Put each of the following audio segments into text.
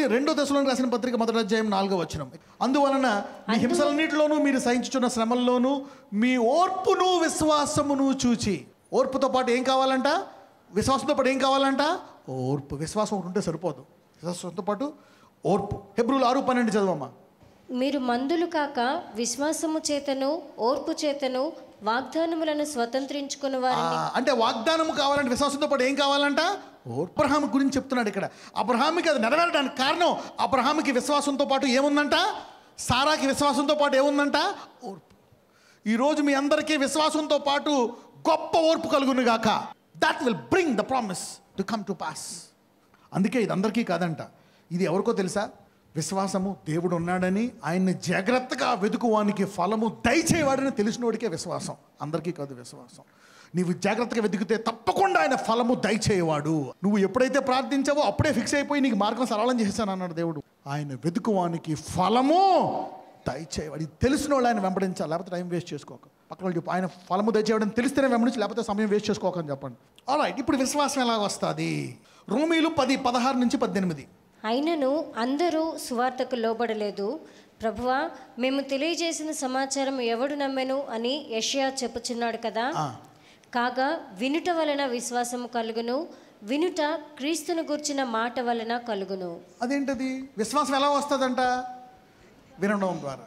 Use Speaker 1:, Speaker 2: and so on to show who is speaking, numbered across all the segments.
Speaker 1: రెండో దశలో రాసిన పత్రిక మొదటి అధ్యాయం నాలుగో వచనం అందువలన మీ హింసలన్నిటిలోనూ మీరు సహించుచున్న శ్రమల్లోనూ మీ ఓర్పును విశ్వాసమును చూచి ఓర్పుతో పాటు ఏం కావాలంట విశ్వాసంతో పాటు ఏం కావాలంట ఓర్పు విశ్వాసం ఒకటి ఉంటే సరిపోదు విశ్వాసంతో పాటు ఓర్పు హెబ్రూలు ఆరు పన్నెండు చదవమ్మా
Speaker 2: మీరు మందులు కాక విశ్వాసము చేతను ఓర్పు చేతను వాగ్దానములను స్వతంత్రించుకున్న
Speaker 1: ఆ,
Speaker 2: వారిని
Speaker 1: అంటే వాగ్దానం కావాలంటే విశ్వాసంతో పాటు ఏం కావాలంట అబ్రహాం గురించి చెప్తున్నాడు ఇక్కడ అబ్రహామికి అది నెరవేరడానికి కారణం అబ్రహామికి విశ్వాసంతో పాటు ఏముందంట సారాకి విశ్వాసంతో పాటు ఏముందంట ఓర్పు ఈరోజు మీ అందరికీ విశ్వాసంతో పాటు గొప్ప ఓర్పు కలుగును గాక that will bring the promise to come to pass అందుకే ఇది అందరికీ కాదంట ఇది ఎవరికో తెలుసా విశ్వాసము దేవుడు ఉన్నాడని ఆయన్ని జాగ్రత్తగా వెతుకువానికి ఫలము దయచేవాడని తెలిసినోడికే విశ్వాసం అందరికీ కాదు విశ్వాసం నీవు జాగ్రత్తగా వెతికితే తప్పకుండా ఆయన ఫలము దయచేయవాడు నువ్వు ఎప్పుడైతే ప్రార్థించావో అప్పుడే ఫిక్స్ అయిపోయి నీకు మార్గం సరళం చేశాను అన్నాడు దేవుడు ఆయన వెతుకువానికి ఫలము దయచేయవాడు ఇది తెలిసిన వాళ్ళు ఆయన వెంబడించాలి లేకపోతే టైం వేస్ట్ చేసుకోక పక్కన వాళ్ళు చెప్పు ఆయన ఫలము దయచేయడం తెలిస్తేనే వెంబడించి లేకపోతే సమయం వేస్ట్ చేసుకోకని చెప్పండి రైట్ ఇప్పుడు విశ్వాసం ఎలా వస్తుంది రోమీలు పది పదహారు నుంచి పద్దెనిమిది
Speaker 2: అయినను అందరూ సువార్తకు లోబడలేదు ప్రభువా మేము తెలియజేసిన సమాచారం ఎవడు నమ్మెను అని యషయా చెప్పుచున్నాడు కదా
Speaker 1: ఆ.
Speaker 2: కాగా వినుట వలన విశ్వాసము కలుగును వినుట క్రీస్తును గుర్చిన మాట వలన కలుగును
Speaker 1: అదేంటది విశ్వాసం ఎలా వస్తుందంట వినడం ద్వారా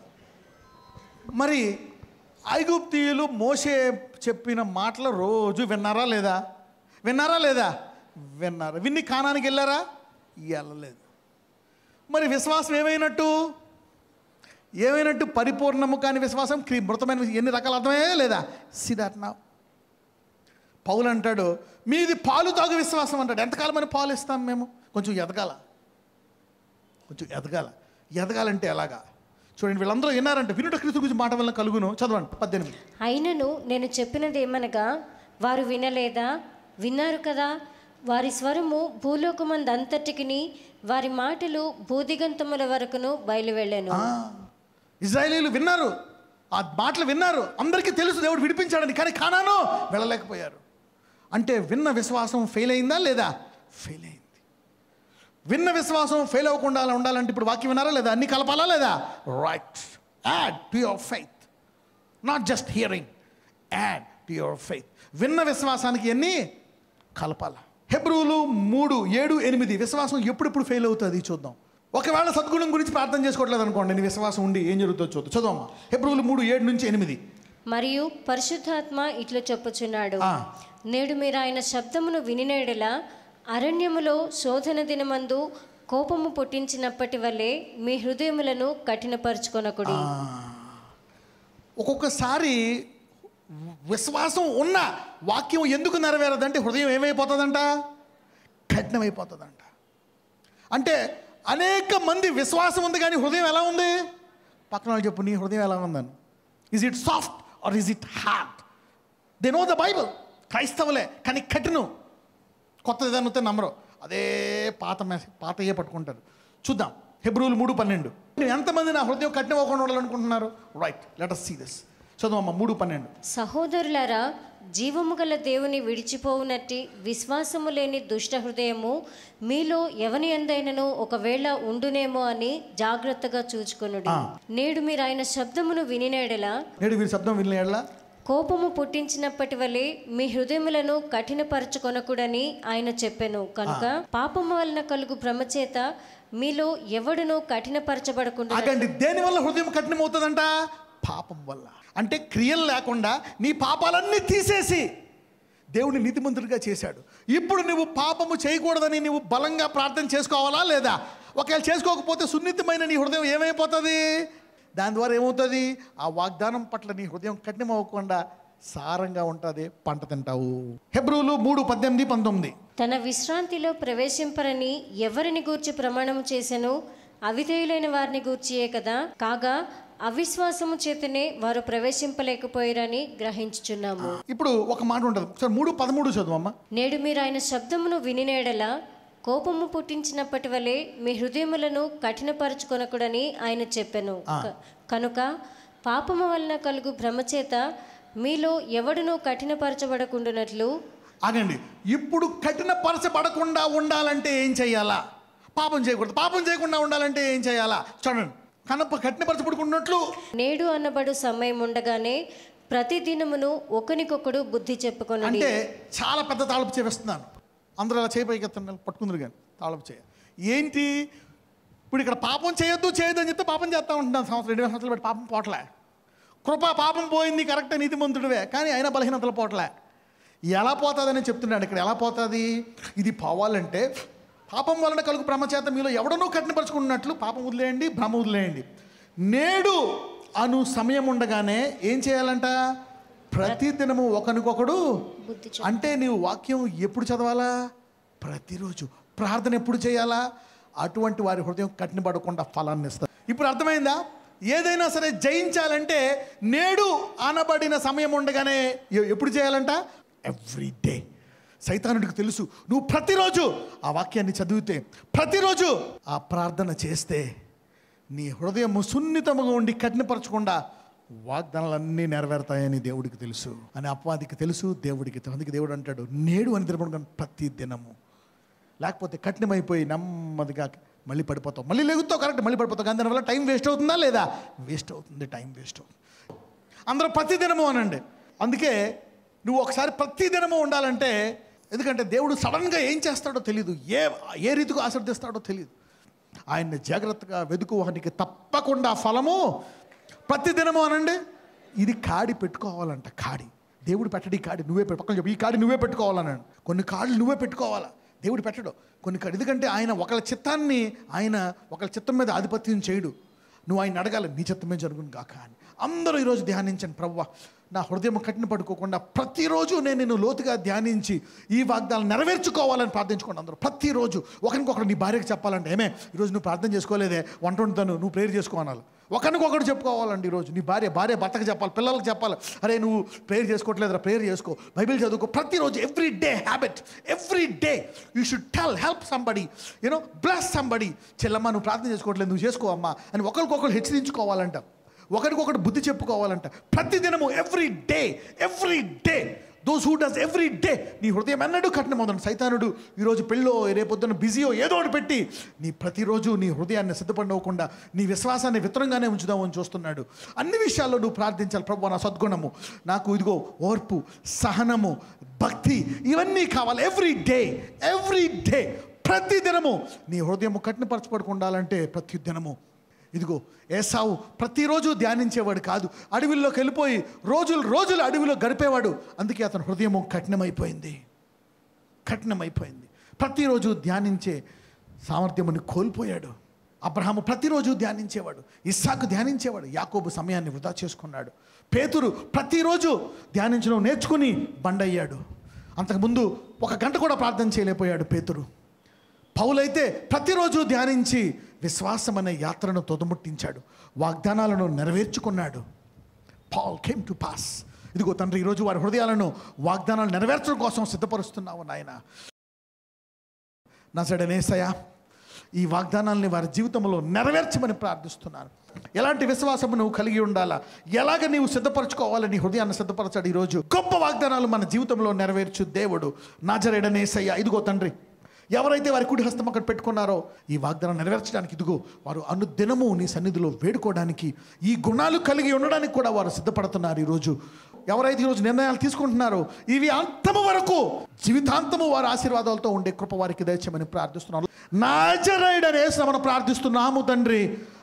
Speaker 1: మరి ఐగుప్తీయులు మోసే చెప్పిన మాటలు రోజు విన్నారా లేదా విన్నారా లేదా విన్నారు విన్ని కానానికి వెళ్ళారా వెళ్ళలేదు మరి విశ్వాసం ఏమైనట్టు ఏమైనట్టు పరిపూర్ణము కాని విశ్వాసం క్రీ మృతమైన విశ్వ- ఎన్ని రకాల అర్థమే లేదా సిదాట్ నా పౌలు అంటాడు మీది పాలు తాగు విశ్వాసం అంటాడు ఎంతకాలం అని పాలు ఇస్తాం మేము కొంచెం ఎదగాల కొంచెం ఎదగాల ఎదగాలంటే ఎలాగా చూడండి వీళ్ళందరూ విన్నారంటే వినుట క్రీస్తు గురించి మాట వల్ల కలుగును చదవండి పద్దెనిమిది
Speaker 2: అయినను నేను చెప్పినది ఏమనగా వారు వినలేదా విన్నారు కదా వారి స్వరము భూలోకమందంతటికిని వారి మాటలు భూదిగంతముల వరకును బయలువెళ్ళాను
Speaker 1: ఆ, ఇజ్రాయేలీలు విన్నారు ఆ మాటలు విన్నారు అందరికీ తెలుసు దేవుడు విడిపించాడని కానీ కానాను వెళ్ళలేకపోయారు అంటే విన్న విశ్వాసం ఫెయిల్ అయిందా లేదా ఫెయిల్ అయింది విన్న విశ్వాసం ఫెయిల్ అవ్వకుండా అలా ఉండాలంటే ఇప్పుడు వాక్యం వినారా లేదా అన్ని కలపాలా లేదా right add to your faith not just hearing add to your faith విన్న విశ్వాసానికి ఎన్ని కలపాల హెబ్రూలు మూడు ఏడు ఎనిమిది విశ్వాసం ఎప్పుడెప్పుడు ఫెయిల్ అవుతుంది చూద్దాం ఒకవేళ సద్గుణం గురించి ప్రార్థన చేసుకోవట్లేదు అనుకోండి నీ విశ్వాసం ఉండి ఏం జరుగుతుందో చూద్దాం చదవమ్మా హెబ్రూలు మూడు ఏడు నుంచి ఎనిమిది
Speaker 2: మరియు పరిశుద్ధాత్మ ఇట్లు చెప్పుచున్నాడు
Speaker 1: ఆ.
Speaker 2: నేడు మీరు ఆయన శబ్దమును వినినేడల అరణ్యములో శోధన దినమందు కోపము పుట్టించినప్పటి వల్లే మీ హృదయములను కఠినపరుచుకొనకుడి
Speaker 1: ఒక్కొక్కసారి విశ్వాసం ఉన్న వాక్యం ఎందుకు నెరవేరదంటే హృదయం ఏమైపోతుందంట కఠినమైపోతుందంట అంటే అనేక మంది విశ్వాసం ఉంది కానీ హృదయం ఎలా ఉంది పక్కన వాళ్ళు చెప్పు నీ హృదయం ఎలా ఉందని is it soft or is it hard they know the Bible క్రైస్తవులే కానీ కఠినం కొత్త ఏదైనా వస్తే నమ్మరు అదే పాత మెస్ పాతయే పట్టుకుంటారు చూద్దాం హెబ్రూలు మూడు పన్నెండు ఎంతమంది నా హృదయం కఠినం అవ్వకుండా ఉండాలనుకుంటున్నారు right let us see this చదువమ్మ మూడు పన్నెండు
Speaker 2: సహోదరులారా జీవము గల దేవుని విడిచిపోవునట్టి విశ్వాసము లేని దుష్ట హృదయము మీలో ఎవని ఎందైనను ఒకవేళ ఉండునేమో అని జాగ్రత్తగా చూచుకొనుడి
Speaker 1: ఆ.
Speaker 2: నేడు మీరు ఆయన శబ్దమును వినినేడలా
Speaker 1: నేడు వీరి శబ్దం వినలేడలా
Speaker 2: కోపము పుట్టించినప్పటి వలె మీ హృదయములను కఠినపరచుకొనకుడని ఆయన చెప్పెను కనుక పాపము వలన కలుగు భ్రమచేత మీలో ఎవడును కఠినపరచబడకుండా
Speaker 1: ఆగండి దేని వల్ల హృదయం కఠినం అవుతుందంట పాపం వల్ల అంటే క్రియలు లేకుండా నీ పాపాలన్నీ తీసేసి దేవుని నీతిమంతుడిగా చేశాడు ఇప్పుడు నువ్వు పాపము చేయకూడదని నువ్వు బలంగా ప్రార్థన చేసుకోవాలా లేదా ఒకవేళ చేసుకోకపోతే సున్నితమైన నీ హృదయం ఏమైపోతుంది దాని ద్వారా ఏమవుతుంది ఆ వాగ్దానం పట్ల నీ హృదయం కఠినం అవ్వకుండా సారంగా ఉంటుంది పంట తింటావు హెబ్రూలు మూడు పద్దెనిమిది పంతొమ్మిది
Speaker 2: తన విశ్రాంతిలో ప్రవేశింపరని ఎవరిని గూర్చి ప్రమాణం చేసెను అవిధేయులైన వారిని గూర్చియే కదా కాగా అవిశ్వాసము చేతనే వారు ప్రవేశింపలేకపోయారని గ్రహించుచున్నాము
Speaker 1: ఇప్పుడు ఒక మాట ఉంటుంది సార్ మూడు పదమూడు చదువమ్మా
Speaker 2: నేడు మీరు ఆయన శబ్దమును వినినేడల కోపము పుట్టించినప్పటి వలె మీ హృదయములను కఠినపరచుకొనకుడని ఆయన చెప్పెను క- కనుక పాపము వలన కలుగు భ్రమచేత మీలో ఎవడునూ కఠినపరచబడకుండానట్లు
Speaker 1: ఆగండి ఇప్పుడు కఠినపరచబడకుండా ఉండాలంటే ఏం చెయ్యాలా పాపం చేయకూడదు పాపం చేయకుండా ఉండాలంటే ఏం చేయాలా చూడండి కనప కట్టినపరచబడుకున్నట్లు
Speaker 2: నేడు అనబడు సమయం ఉండగానే ప్రతి దినమును ఒకనికొకడు బుద్ధి చెప్పుకొనుడి
Speaker 1: అంటే చాలా పెద్ద తాళపు చేస్తున్నాను అందరూ అలా చేయి పైకి ఎత్తండి పట్టుకుందరు కానీ తాళపు చేయ ఏంటి ఇప్పుడు ఇక్కడ పాపం చేయొద్దు చేయొద్దు అని చెప్తే పాపం చేస్తా ఉంటున్నాను సంవత్సరం రెండు వేల సంవత్సరాలు బట్టి పాపం పోట్లే కృప పాపం పోయింది కరెక్ట్ నీతిమంతుడివే కానీ అయినా బలహీనతలు పోట్లే ఎలా పోతుందని చెప్తున్నాడు ఇక్కడ ఎలా పోతుంది ఇది పోవాలంటే పాపం వలన కలుగు భ్రమ చేత మీలో ఎవడనో కఠినపరుచుకున్నట్లు పాపం వదిలేయండి భ్రమ వదిలేయండి నేడు అను సమయం ఉండగానే ఏం చేయాలంట ప్రతి దినము ఒకరికొకడు
Speaker 2: బుద్ధి
Speaker 1: అంటే నీవు వాక్యం ఎప్పుడు చదవాలా ప్రతిరోజు ప్రార్థన ఎప్పుడు చేయాలా అటువంటి వారి హృదయం కఠినపడకుండా ఫలాన్ని ఇస్తారు ఇప్పుడు అర్థమైందా ఏదైనా సరే జయించాలంటే నేడు అనబడిన సమయం ఉండగానే ఎ- ఎప్పుడు చేయాలంట ఎవ్రీ డే సైతానుడికి తెలుసు నువ్వు ప్రతిరోజు ఆ వాక్యాన్ని చదివితే ప్రతిరోజు ఆ ప్రార్థన చేస్తే నీ హృదయం సున్నితముగా ఉండి కఠినపరచకుండా వాగ్దానాలన్నీ నెరవేరుతాయని దేవుడికి తెలుసు అని అపవాదికి తెలుసు దేవుడికి తెలుసు అందుకే దేవుడు అంటాడు నేడు అని తిరగడం ప్రతి దినము లేకపోతే కఠినమైపోయి నెమ్మదిగా మళ్ళీ పడిపోతావు మళ్ళీ లెగుతావు కరెక్ట్ మళ్ళీ పడిపోతావు కానీ దానివల్ల టైం వేస్ట్ అవుతుందా లేదా వేస్ట్ అవుతుంది టైం వేస్ట్ అవుతుంది అందరూ ప్రతి దినము అనండి అందుకే నువ్వు ఒకసారి ప్రతి దినము ఉండాలంటే ఎందుకంటే దేవుడు సడన్గా ఏం చేస్తాడో తెలియదు ఏ ఏ రీతిగా ఆశ్రదిస్తాడో తెలియదు ఆయన్ని జాగ్రత్తగా వెతుకువానికి తప్పకుండా ఫలము ప్రతి దినము అనండి ఇది కాడి పెట్టుకోవాలంట కాడి దేవుడు పెట్టడి కాడి నువ్వే పెట్టు పక్కన చెప్పు ఈ కాడి నువ్వే పెట్టుకోవాలన్నాడు కొన్ని కాళ్ళు నువ్వే పెట్టుకోవాలా దేవుడు పెట్టడు కొన్ని కాడి ఎందుకంటే ఆయన ఒకళ్ళ చిత్తాన్ని ఆయన ఒకళ్ళ చిత్తం మీద ఆధిపత్యం చేయడు నువ్వు ఆయన అడగాలి నీ చిత్తమే జరుగును కాక అని అందరూ ఈరోజు ధ్యానించండి ప్రవ్వ నా హృదయం కట్టిన పడుకోకుండా ప్రతిరోజు నేను నిన్ను లోతుగా ధ్యానించి ఈ వాగ్దానాలు నెరవేర్చుకోవాలని ప్రార్థించుకోండి అందరూ ప్రతిరోజు ఒకరికొకరు నీ భార్యకి చెప్పాలంటే ఏమే ఈరోజు నువ్వు ప్రార్థన చేసుకోలేదే వంట వండుతాను నువ్వు ప్రేయర్ చేసుకోవాలి ఒకరికొకరు చెప్పుకోవాలండి ఈరోజు నీ భార్య భార్య భర్తకు చెప్పాలి పిల్లలకు చెప్పాలి అరే నువ్వు ప్రేయర్ చేసుకోవట్లేదురా ప్రేయర్ చేసుకో బైబిల్ చదువుకో ప్రతిరోజు every day habit every day you should tell help somebody you know bless somebody చెల్లమ్మ నువ్వు ప్రార్థన చేసుకోవట్లేదు నువ్వు చేసుకో అమ్మా అని ఒకరికొకరు హెచ్చరించుకోవాలంట ఒకరికొకరు బుద్ధి చెప్పుకోవాలంట ప్రతి దినము every day every day those who does every day నీ హృదయం ఎన్నడూ కఠినమవుతుంది సైతానుడు ఈరోజు పెళ్ళో రేపొద్దున బిజీయో ఏదో ఒకటి పెట్టి నీ ప్రతిరోజు నీ హృదయాన్ని సిద్ధపడవకుండా నీ విశ్వాసాన్ని విత్తరంగానే ఉంచుదామని చూస్తున్నాడు అన్ని విషయాల్లో నువ్వు ప్రార్థించాలి ప్రభు నా సద్గుణము నాకు ఇదిగో ఓర్పు సహనము భక్తి ఇవన్నీ కావాలి ఎవ్రీ డే ఎవ్రీ డే ప్రతి దినము నీ హృదయము కఠినపరచబడకుండా ఉండాలంటే ప్రతి దినము ఇదిగో ఏసావు ప్రతిరోజు ధ్యానించేవాడు కాదు అడవిలోకి వెళ్ళిపోయి రోజులు రోజులు అడవిలో గడిపేవాడు అందుకే అతని హృదయము కఠినమైపోయింది కఠినమైపోయింది ప్రతిరోజు ధ్యానించే సామర్థ్యముని కోల్పోయాడు అబ్రహాము ప్రతిరోజు ధ్యానించేవాడు ఇస్సాకు ధ్యానించేవాడు యాకోబు సమయాన్ని వృధా చేసుకున్నాడు పేతురు ప్రతిరోజు ధ్యానించడం నేర్చుకుని బండయ్యాడు అంతకుముందు ఒక గంట కూడా ప్రార్థన చేయలేకపోయాడు పేతురు పౌలైతే ప్రతిరోజు ధ్యానించి విశ్వాసం అనే యాత్రను తొదముట్టించాడు వాగ్దానాలను నెరవేర్చుకున్నాడు పాల్ కేమ్ టు పాస్ ఇదిగో తండ్రి ఈరోజు వారి హృదయాలను వాగ్దానాలు నెరవేర్చడం కోసం సిద్ధపరుస్తున్నావు నాయన నసడనేసయా ఈ వాగ్దానాల్ని వారి జీవితంలో నెరవేర్చమని ప్రార్థిస్తున్నాను ఎలాంటి విశ్వాసము నువ్వు కలిగి ఉండాలా ఎలాగ నీవు సిద్ధపరచుకోవాలి నీ హృదయాన్ని సిద్ధపరచాడు ఈరోజు గొప్ప వాగ్దానాలు మన జీవితంలో నెరవేర్చు దేవుడు నాజరేడనేసయ్య ఇదిగో తండ్రి ఎవరైతే వారి కుడి హస్తం అక్కడ పెట్టుకున్నారో ఈ వాగ్దానం నెరవేర్చడానికి ఇదిగో వారు అనుదినము నీ సన్నిధిలో వేడుకోవడానికి ఈ గుణాలు కలిగి ఉండడానికి కూడా వారు సిద్ధపడుతున్నారు ఈరోజు ఎవరైతే ఈరోజు నిర్ణయాలు తీసుకుంటున్నారో ఇవి అంతము వరకు జీవితాంతము వారి ఆశీర్వాదాలతో ఉండే కృప వారికి దయచేయమని ప్రార్థిస్తున్నాను నాజరైడనే శ్రమను ప్రార్థిస్తున్నాము తండ్రి